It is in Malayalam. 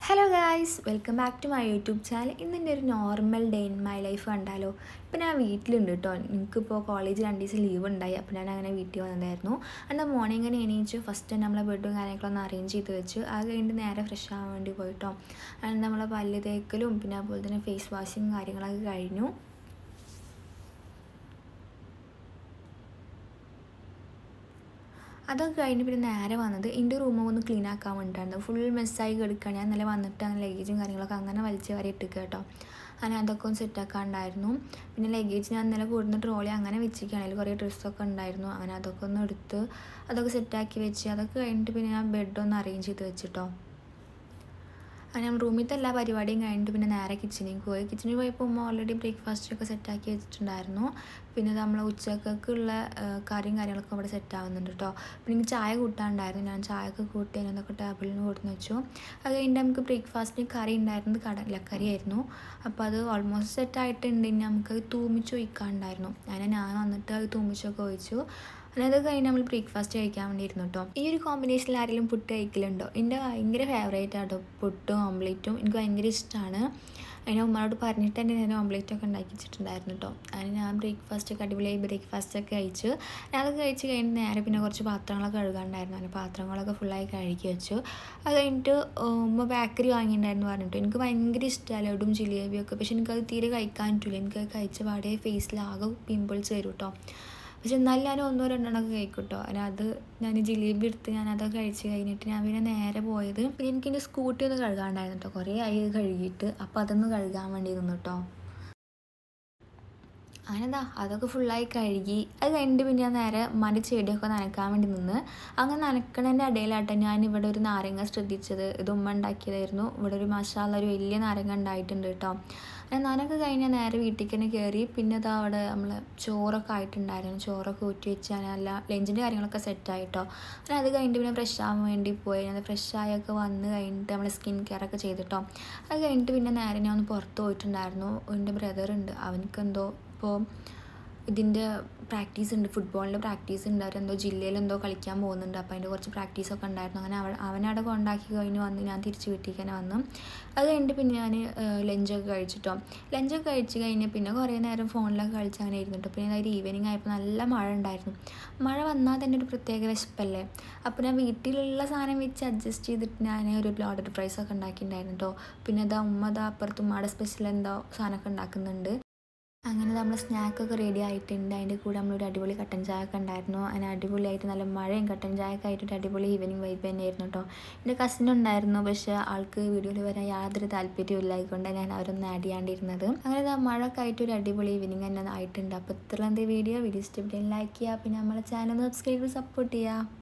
hello guys welcome back to my YouTube channel ഇന്നെൻ്റെ ഒരു normal day in my life കണ്ടാലോ ഇപ്പം ഞാൻ വീട്ടിലുണ്ട് കേട്ടോ എനിക്കിപ്പോൾ കോളേജ് രണ്ട് ദിവസം ലീവ് ഉണ്ടായി അപ്പോൾ ഞാൻ അങ്ങനെ വീട്ടിൽ വന്നതായിരുന്നു എന്നാൽ മോർണിംഗ് തന്നെ എണീച്ച് ഫസ്റ്റ് നമ്മളെ ബെഡും കാര്യങ്ങളൊക്കെ ഒന്ന് അറേഞ്ച് ചെയ്ത് വെച്ച് അത് കഴിഞ്ഞിട്ട് നേരെ ഫ്രഷ് ആവാൻ വേണ്ടി പോയിട്ടോ അങ്ങനെ നമ്മളെ പല്ല് തേക്കലും പിന്നെ അതുപോലെ തന്നെ ഫേസ് വാഷിങ് കാര്യങ്ങളൊക്കെ കഴിഞ്ഞു അതൊക്കെ കഴിഞ്ഞ് പിന്നെ നേരെ വന്നത് എൻ്റെ റൂമ് ഒന്ന് ക്ലീൻ ആക്കാൻ വേണ്ടിയിട്ടായിരുന്നു ഫുൾ മെസ്സായി കിടക്കുകയാണ് ഞാൻ ഇന്നലെ വന്നിട്ട് അങ്ങനെ ലഗേജും കാര്യങ്ങളൊക്കെ അങ്ങനെ വലിച്ച് വരെ ഇട്ടിക്കുക കേട്ടോ അങ്ങനെ അതൊക്കെ ഒന്ന് സെറ്റാക്കാണ്ടായിരുന്നു പിന്നെ ലഗേജ് ഞാൻ ഇന്നലെ കൂടുന്ന ട്രോളി അങ്ങനെ വെച്ചിരിക്കുകയാണ് അതിൽ കുറേ ഡ്രസ്സൊക്കെ ഉണ്ടായിരുന്നു അങ്ങനെ അതൊക്കെ ഒന്ന് എടുത്ത് അതൊക്കെ സെറ്റാക്കി വെച്ച് അതൊക്കെ കഴിഞ്ഞിട്ട് പിന്നെ ഞാൻ ബെഡൊന്ന് അറേഞ്ച് ചെയ്ത് വെച്ചിട്ടോ അങ്ങനെ നമ്മൾ റൂമിലത്തെ എല്ലാ പരിപാടിയും കഴിഞ്ഞിട്ട് പിന്നെ നേരെ കിച്ചണിൽ പോയി കിച്ചണിൽ പോയപ്പോൾ ഉമ്മ ഓൾറെഡി ബ്രേക്ക്ഫാസ്റ്റ് ഒക്കെ സെറ്റാക്കി വെച്ചിട്ടുണ്ടായിരുന്നു പിന്നെ നമ്മൾ ഉച്ചക്കൊക്കെയുള്ള കറിയും കാര്യങ്ങളൊക്കെ ഇവിടെ സെറ്റ് ആവുന്നുണ്ട് കേട്ടോ പിന്നെ എനിക്ക് ചായ കൂട്ടാണ്ടായിരുന്നു ഞാൻ ചായ ഒക്കെ കൂട്ടി അതിനൊക്കെ ടേബിളിൽ നിന്ന് കൊടുന്ന് വെച്ചു അത് കഴിഞ്ഞിട്ട് നമുക്ക് ബ്രേക്ക്ഫാസ്റ്റിന് കറി ഉണ്ടായിരുന്നത് കടലക്കറി ആയിരുന്നു അപ്പോൾ അത് ഓൾമോസ്റ്റ് സെറ്റ് ആയിട്ടുണ്ട് ഇനി നമുക്ക് തൂമിച്ച് ഒഴിക്കാണ്ടായിരുന്നു അങ്ങനെ ഞാൻ വന്നിട്ട് അത് തൂമിച്ചൊക്കെ ഒഴിച്ചു അത് കഴിഞ്ഞ് നമ്മൾ ബ്രേക്ക്ഫാസ്റ്റ് കഴിക്കാൻ വേണ്ടി ഇരുന്നു കേട്ടോ ഈ ഒരു കോമ്പിനേഷനിൽ ആരെങ്കിലും പുട്ട് കഴിക്കലുണ്ടോ എൻ്റെ ഭയങ്കര ഫേവറേറ്റ് ആട്ടോ പുട്ടും ഓംലേറ്റും എനിക്ക് ഭയങ്കര ഇഷ്ടമാണ് അതിനെ ഉമ്മയോട് പറഞ്ഞിട്ട് തന്നെ ഞാൻ ഓംലേറ്റ് ഒക്കെ ഉണ്ടാക്കി വെച്ചിട്ടുണ്ടായിരുന്നു കേട്ടോ അതിന് ഞാൻ ബ്രേക്ക്ഫാസ്റ്റ് ഒക്കെ അടിപൊളിയായി ബ്രേക്ക്ഫാസ്റ്റ് ഒക്കെ കഴിച്ചു അതൊക്കെ കഴിച്ച് കഴിഞ്ഞ് നേരെ പിന്നെ കുറച്ച് പാത്രങ്ങളൊക്കെ കഴുകാണ്ടായിരുന്നു അതിന് പാത്രങ്ങളൊക്കെ ഫുള്ളായി കഴുകി വെച്ചു അത് കഴിഞ്ഞിട്ട് ഉമ്മ ബേക്കറി വാങ്ങിയിട്ടുണ്ടായിരുന്നു പറഞ്ഞിട്ട് എനിക്ക് ഭയങ്കര ഇഷ്ടമാണ് ലഡും ജിലേബിയൊക്കെ പക്ഷെ എനിക്കത് തീരെ കഴിക്കാൻ പറ്റില്ല എനിക്കത് കഴിച്ച പാടെ ഫേസിലാകെ പിമ്പിൾസ് വരും കേട്ടോ പക്ഷെ എന്നാലും ഞാൻ ഒന്നോ രണ്ടെണ്ണമൊക്കെ കഴിക്കും കേട്ടോ അതിന് അത് ഞാൻ ജിലേബി എടുത്ത് ഞാൻ അതൊക്കെ കഴിച്ച് കഴിഞ്ഞിട്ട് ഞാൻ പിന്നെ നേരെ പോയത് പിന്നെ എനിക്ക് എൻ്റെ സ്കൂട്ടി ഒന്ന് കഴുകാണ്ടായിരുന്നു കേട്ടോ കുറേ ആയി കഴുകിയിട്ട് അപ്പോൾ അതൊന്ന് കഴുകാൻ വേണ്ടി നിന്നു കേട്ടോ അങ്ങനെന്താ അതൊക്കെ ഫുള്ളായി കഴുകി അത് കഴിഞ്ഞിട്ട് പിന്നെ ഞാൻ നേരെ മടി ചെടിയൊക്കെ നനക്കാൻ വേണ്ടി നിന്ന് അങ്ങനെ നനക്കണതിൻ്റെ ഇടയിലാട്ടെ ഞാൻ ഇവിടെ ഒരു നാരങ്ങ ശ്രദ്ധിച്ചത് ഇത് ഉമ്മ ഉണ്ടാക്കിയതായിരുന്നു ഇവിടെ ഒരു മസാല ഒരു വലിയ നാരങ്ങ ഉണ്ടായിട്ടുണ്ട് കേട്ടോ അങ്ങനെ നനക്ക് കഴിഞ്ഞാൽ നേരെ വീട്ടിലേക്ക് തന്നെ കയറി പിന്നെ അത് അവിടെ നമ്മൾ ചോറൊക്കെ ആയിട്ടുണ്ടായിരുന്നു ചോറൊക്കെ ഊറ്റി വെച്ച് നല്ല ലഞ്ചിൻ്റെ കാര്യങ്ങളൊക്കെ സെറ്റായിട്ടോ അങ്ങനെ അത് കഴിഞ്ഞിട്ട് പിന്നെ ഫ്രഷ് ആവാൻ വേണ്ടി പോയി ഞാൻ ഫ്രഷ് ആയൊക്കെ വന്ന് കഴിഞ്ഞിട്ട് നമ്മൾ സ്കിൻ കെയർ ഒക്കെ ചെയ്തിട്ടോ അത് കഴിഞ്ഞിട്ട് പിന്നെ നേരെ ഞാൻ ഒന്ന് പുറത്ത് പോയിട്ടുണ്ടായിരുന്നു എൻ്റെ ബ്രദർ ഉണ്ട് അവനക്കെന്തോ ഇപ്പോൾ ഇതിൻ്റെ പ്രാക്ടീസ് ഉണ്ട് ഫുട്ബോളിൻ്റെ പ്രാക്ടീസ് ഉണ്ട് അവരെന്തോ ജില്ലയിൽ എന്തോ കളിക്കാൻ പോകുന്നുണ്ട് അപ്പോൾ അതിൻ്റെ കുറച്ച് പ്രാക്ടീസൊക്കെ ഉണ്ടായിരുന്നു അങ്ങനെ അവ അവനവിടെ കൊണ്ടാക്കി കഴിഞ്ഞ് വന്ന് ഞാൻ തിരിച്ച് വീട്ടിലേക്ക് തന്നെ വന്നു അത് കഴിഞ്ഞിട്ട് പിന്നെ ഞാൻ ലഞ്ചൊക്കെ കഴിച്ചിട്ടോ ലഞ്ചൊക്കെ കഴിച്ച് കഴിഞ്ഞ് പിന്നെ കുറേ നേരം ഫോണിലൊക്കെ കളിച്ച് അങ്ങനെ ഇരുന്നിട്ട് പിന്നെ അതായത് ഈവനിങ് ആയപ്പോൾ നല്ല മഴ ഉണ്ടായിരുന്നു മഴ വന്നാൽ തന്നെ ഒരു പ്രത്യേക വിശപ്പല്ലേ അപ്പോൾ ഞാൻ വീട്ടിലുള്ള സാധനം വെച്ച് അഡ്ജസ്റ്റ് ചെയ്തിട്ട് ഞാൻ ഒരു ലോഡഡ് ഫ്രൈസ് ഒക്കെ ഉണ്ടാക്കിയിട്ടുണ്ടായിരുന്നു കേട്ടോ പിന്നെ ഇതാ ഉമ്മ ഇതാ അപ്പുറത്ത് ഉമ്മയുടെ സ്പെഷ്യൽ എന്തോ സാധനമൊക്കെ ഉണ്ടാക്കുന്നുണ്ട് അങ്ങനെ നമ്മൾ സ്നാക്കൊക്കെ റെഡി ആയിട്ടുണ്ട് അതിൻ്റെ കൂടെ നമ്മളൊരു അടിപൊളി കട്ടൻ ചായ ഒക്കെ ഉണ്ടായിരുന്നു അതിന് അടിപൊളിയായിട്ട് നല്ല മഴയും കട്ടൻ ചായ ഒക്കെ ആയിട്ട് അടിപൊളി ഈവനിങ് വൈബ് തന്നെയായിരുന്നു കേട്ടോ എൻ്റെ കസിൻ ഉണ്ടായിരുന്നു പക്ഷേ ആൾക്ക് വീഡിയോയിൽ വരാൻ യാതൊരു താല്പര്യവും ഇല്ലായിക്കൊണ്ട് ഞാൻ അവരൊന്നും ആഡ് ചെയ്യാണ്ടിരുന്നത് അങ്ങനെ മഴ ഒക്കെ ആയിട്ട് ഒരു അടിപൊളി ഈവനിങ് തന്നെ ആയിട്ടുണ്ട് അപ്പോൾ ഇത്ര എന്ത് വീഡിയോ വീഡിയോ ഇഷ്ടപ്പെട്ടെങ്കിൽ ലൈക്ക് ചെയ്യുക പിന്നെ നമ്മളെ ചാനൽ സബ്സ്ക്രൈബ് സപ്പോർട്ട് ചെയ്യുക